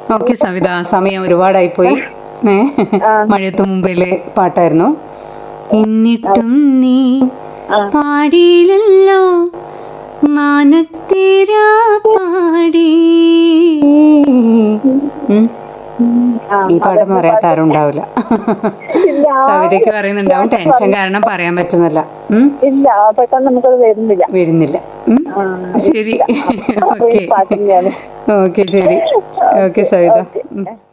Okay Savitha സമയം ഒരുപാടായി പോയി ഏ മഴയത്ത് മുമ്പിലെ പാട്ടായിരുന്നു എന്നിട്ടും നീ പാടിയില്ലല്ലോ മാനത്തേര പാടി ഉം. ഈ പാട്ടൊന്നും അറിയാത്ത ആരും ഉണ്ടാവില്ല ഇല്ല സവിതയ്ക്ക് പറയുന്നുണ്ടാവും ടെൻഷൻ കാരണം പറയാൻ പറ്റുന്നില്ല ഉം. ഇല്ല പെട്ടെന്ന് നമുക്കത് വരുന്നില്ല വരുന്നില്ല ഉം. ശരി ഈ ഓക്കെ പാട്ടിന്റെയാണ് ഓക്കെ ശരി ഓക്കെ സവിത ഉം.